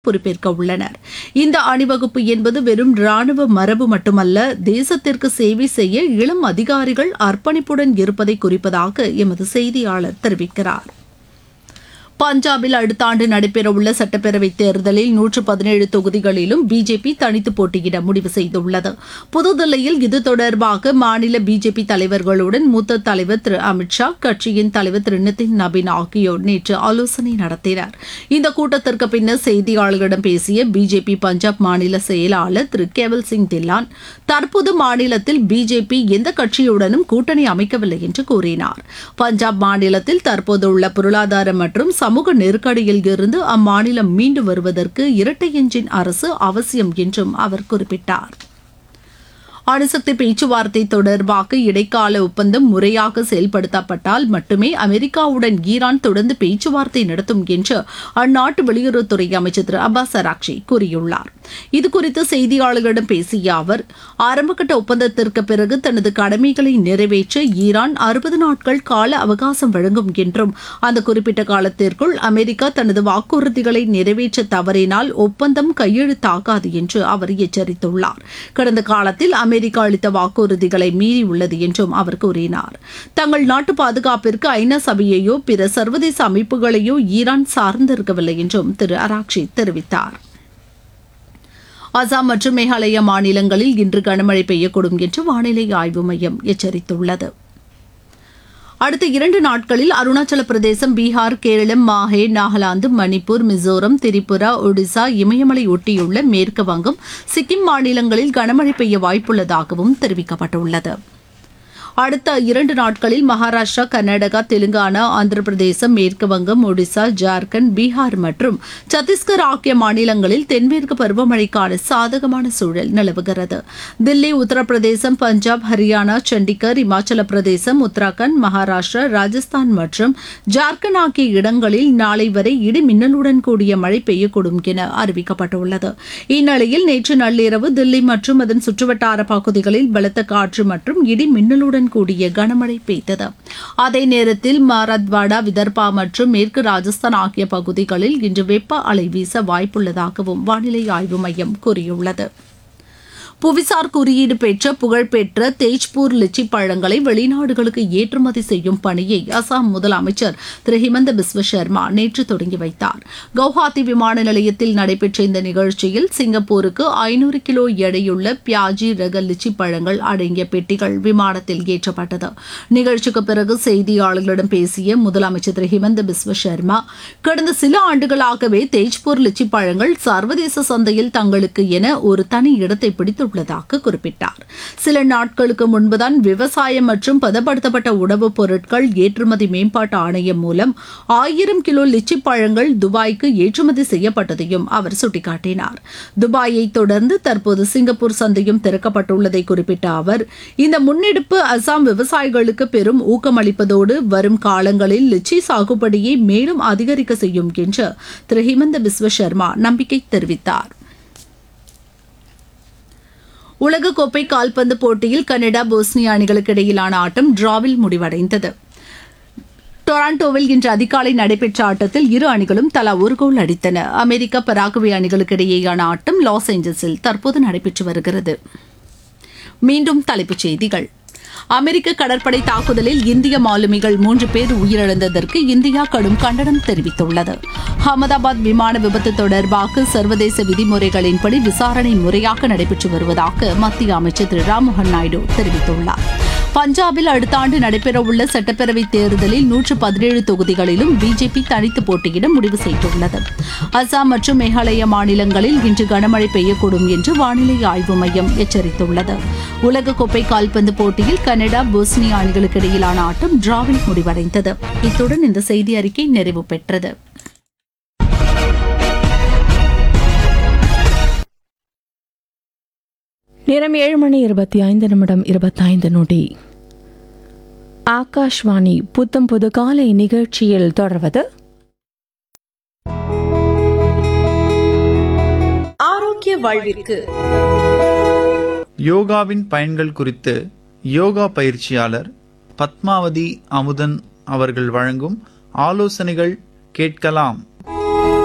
பொறுப்பேற்க உள்ளனர் இந்த அணிவகுப்பு என்பது வெறும் ராணுவ மரபு மட்டுமல்ல தேசத்திற்கு சேவை செய்ய இளம் அதிகாரிகள் அர்ப்பணிப்புடன் இருப்பதை குறிப்பதாக எமது செய்தியாளர் தெரிவிக்கிறார் பஞ்சாபில் அடுத்த ஆண்டு நடைபெறவுள்ள சட்டப்பேரவைத் தேர்தலில் நூற்று பதினேழு தொகுதிகளிலும் பிஜேபி தனித்து போட்டியிட முடிவு செய்துள்ளது புதுதில்லியில் இது தொடர்பாக மாநில பிஜேபி தலைவர்களுடன் மூத்த தலைவர் திரு அமித்ஷா கட்சியின் தலைவர் திரு நிதின் நபின் ஆகியோர் நேற்று ஆலோசனை நடத்தினர் இந்த கூட்டத்திற்கு பின்னர் செய்தியாளர்களிடம் பேசிய பிஜேபி பஞ்சாப் மாநில செயலாளர் திரு கேவல் சிங் தில்லான் தற்போது மாநிலத்தில் பிஜேபி எந்த கட்சியுடனும் கூட்டணி அமைக்கவில்லை என்று கூறினார் பஞ்சாப் மாநிலத்தில் தற்போதுள்ள பொருளாதார மற்றும் சமூக நெருக்கடியில் இருந்து அம்மாநிலம் மீண்டு வருவதற்கு இரட்டை எஞ்சின் அரசு அவசியம் என்றும் அவர் குறிப்பிட்டார் அணுசக்தி பேச்சுவார்த்தை தொடர்பாக இடைக்கால ஒப்பந்தம் முறையாக செயல்படுத்தப்பட்டால் மட்டுமே அமெரிக்காவுடன் ஈரான் தொடர்ந்து பேச்சுவார்த்தை நடத்தும் என்று அந்நாட்டு வெளியுறவுத்துறை அமைச்சர் திரு அப்பாஸ் அராக்ஷி கூறியுள்ளார் இதுகுறித்து செய்தியாளர்களிடம் பேசிய அவர் ஆரம்பகட்ட ஒப்பந்தத்திற்கு பிறகு தனது கடமைகளை நிறைவேற்ற ஈரான் அறுபது நாட்கள் கால அவகாசம் வழங்கும் என்றும் அந்த குறிப்பிட்ட காலத்திற்குள் அமெரிக்கா தனது வாக்குறுதிகளை நிறைவேற்ற தவறினால் ஒப்பந்தம் கையெழுத்தாகாது என்று அவர் எச்சரித்துள்ளார் கடந்த காலத்தில் அமெரிக்கா அளித்த வாக்குறுதிகளை மீறியுள்ளது என்றும் அவர் கூறினார் தங்கள் நாட்டு பாதுகாப்பிற்கு ஐநா சபையையோ பிற சர்வதேச அமைப்புகளையோ ஈரான் சார்ந்திருக்கவில்லை என்றும் திரு அராக்ஷி தெரிவித்தார் அசாம் மற்றும் மேகாலய மாநிலங்களில் இன்று கனமழை பெய்யக்கூடும் என்று வானிலை ஆய்வு மையம் எச்சரித்துள்ளது அடுத்த இரண்டு நாட்களில் அருணாச்சல பிரதேசம் பீகார் கேரளம் மாஹே நாகாலாந்து மணிப்பூர் மிசோரம் திரிபுரா ஒடிசா இமயமலை ஒட்டியுள்ள மேற்கு வங்கம் சிக்கிம் மாநிலங்களில் கனமழை பெய்ய வாய்ப்புள்ளதாகவும் தெரிவிக்கப்பட்டுள்ளது அடுத்த இரண்டு நாட்களில் மகாராஷ்டிரா கர்நாடகா தெலுங்கானா ஆந்திர பிரதேசம் மேற்கு வங்கம் ஒடிசா ஜார்க்கண்ட் பீகார் மற்றும் சத்தீஸ்கர் ஆகிய மாநிலங்களில் தென்மேற்கு பருவமழைக்கான சாதகமான சூழல் நிலவுகிறது தில்லி உத்தரப்பிரதேசம் பஞ்சாப் ஹரியானா சண்டிகர் இமாச்சல பிரதேசம் உத்தராகண்ட் மகாராஷ்டிரா ராஜஸ்தான் மற்றும் ஜார்க்கண்ட் ஆகிய இடங்களில் நாளை வரை இடி மின்னலுடன் கூடிய மழை பெய்யக்கூடும் என அறிவிக்கப்பட்டுள்ளது இந்நிலையில் நேற்று நள்ளிரவு தில்லி மற்றும் அதன் சுற்றுவட்டார பகுதிகளில் பலத்த காற்று மற்றும் இடி மின்னலுடன் கூடிய கனமழை பெய்தது அதே நேரத்தில் மராத்வாடா விதர்பா மற்றும் மேற்கு ராஜஸ்தான் ஆகிய பகுதிகளில் இன்று வெப்ப அலை வீச வாய்ப்புள்ளதாகவும் வானிலை ஆய்வு மையம் கூறியுள்ளது புவிசார் குறியீடு பெற்ற புகழ்பெற்ற தேஜ்பூர் லிச்சி பழங்களை வெளிநாடுகளுக்கு ஏற்றுமதி செய்யும் பணியை அசாம் முதலமைச்சர் திரு ஹிமந்த பிஸ்வ சர்மா நேற்று தொடங்கி வைத்தார் கவுஹாத்தி விமான நிலையத்தில் நடைபெற்ற இந்த நிகழ்ச்சியில் சிங்கப்பூருக்கு ஐநூறு கிலோ எடையுள்ள பியாஜி ரக லிச்சி பழங்கள் அடங்கிய பெட்டிகள் விமானத்தில் ஏற்றப்பட்டது நிகழ்ச்சிக்கு பிறகு செய்தியாளர்களிடம் பேசிய முதலமைச்சர் திரு ஹிமந்த பிஸ்வ சர்மா கடந்த சில ஆண்டுகளாகவே தேஜ்பூர் லிச்சி பழங்கள் சர்வதேச சந்தையில் தங்களுக்கு என ஒரு தனி இடத்தை பிடித்து உள்ளதாக குறிப்பிட்டார் சில நாட்களுக்கு முன்புதான் விவசாயம் மற்றும் பதப்படுத்தப்பட்ட உணவுப் பொருட்கள் ஏற்றுமதி மேம்பாட்டு ஆணையம் மூலம் ஆயிரம் கிலோ லிச்சி பழங்கள் துபாய்க்கு ஏற்றுமதி செய்யப்பட்டதையும் அவர் சுட்டிக்காட்டினார் துபாயை தொடர்ந்து தற்போது சிங்கப்பூர் சந்தையும் திறக்கப்பட்டுள்ளதை குறிப்பிட்ட அவர் இந்த முன்னெடுப்பு அசாம் விவசாயிகளுக்கு பெரும் ஊக்கமளிப்பதோடு வரும் காலங்களில் லிச்சி சாகுபடியை மேலும் அதிகரிக்க செய்யும் என்று திரு ஹிமந்த பிஸ்வ சர்மா நம்பிக்கை தெரிவித்தார் உலகக்கோப்பை கால்பந்து போட்டியில் கனடா போஸ்னியா அணிகளுக்கு இடையிலான ஆட்டம் டிராவில் முடிவடைந்தது டொராண்டோவில் இன்று அதிகாலை நடைபெற்ற ஆட்டத்தில் இரு அணிகளும் தலா ஒரு கோல் அடித்தன அமெரிக்கா பராகுவே அணிகளுக்கு இடையேயான ஆட்டம் லாஸ் ஏஞ்சல்ஸில் தற்போது நடைபெற்று வருகிறது மீண்டும் தலைப்புச் செய்திகள் அமெரிக்க கடற்படை தாக்குதலில் இந்திய மாலுமிகள் மூன்று பேர் உயிரிழந்ததற்கு இந்தியா கடும் கண்டனம் தெரிவித்துள்ளது அகமதாபாத் விமான விபத்து தொடர்பாக சர்வதேச விதிமுறைகளின்படி விசாரணை முறையாக நடைபெற்று வருவதாக மத்திய அமைச்சர் திரு ராம்மோகன் நாயுடு தெரிவித்துள்ளார் பஞ்சாபில் அடுத்த ஆண்டு நடைபெறவுள்ள சட்டப்பேரவைத் தேர்தலில் நூற்று பதினேழு தொகுதிகளிலும் பிஜேபி தனித்து போட்டியிட முடிவு செய்துள்ளது அசாம் மற்றும் மேகாலய மாநிலங்களில் இன்று கனமழை பெய்யக்கூடும் என்று வானிலை ஆய்வு மையம் எச்சரித்துள்ளது உலகக்கோப்பை கால்பந்து போட்டியில் கனடா போஸ்னியா அணிகளுக்கு இடையிலான ஆட்டம் டிராவில் முடிவடைந்தது இத்துடன் இந்த செய்தி அறிக்கை நிறைவு பெற்றது நேரம் ஏழு மணி இருபத்தி ஐந்து நிமிடம் இருபத்தைந்து நொடி ஆகாஷ்வாணி புத்தம் புது காலை நிகழ்ச்சியில் தொடர்வது ஆரோக்கிய வாழ்விற்கு யோகாவின் பயன்கள் குறித்து யோகா பயிற்சியாளர் பத்மாவதி அமுதன் அவர்கள் வழங்கும் ஆலோசனைகள் கேட்கலாம்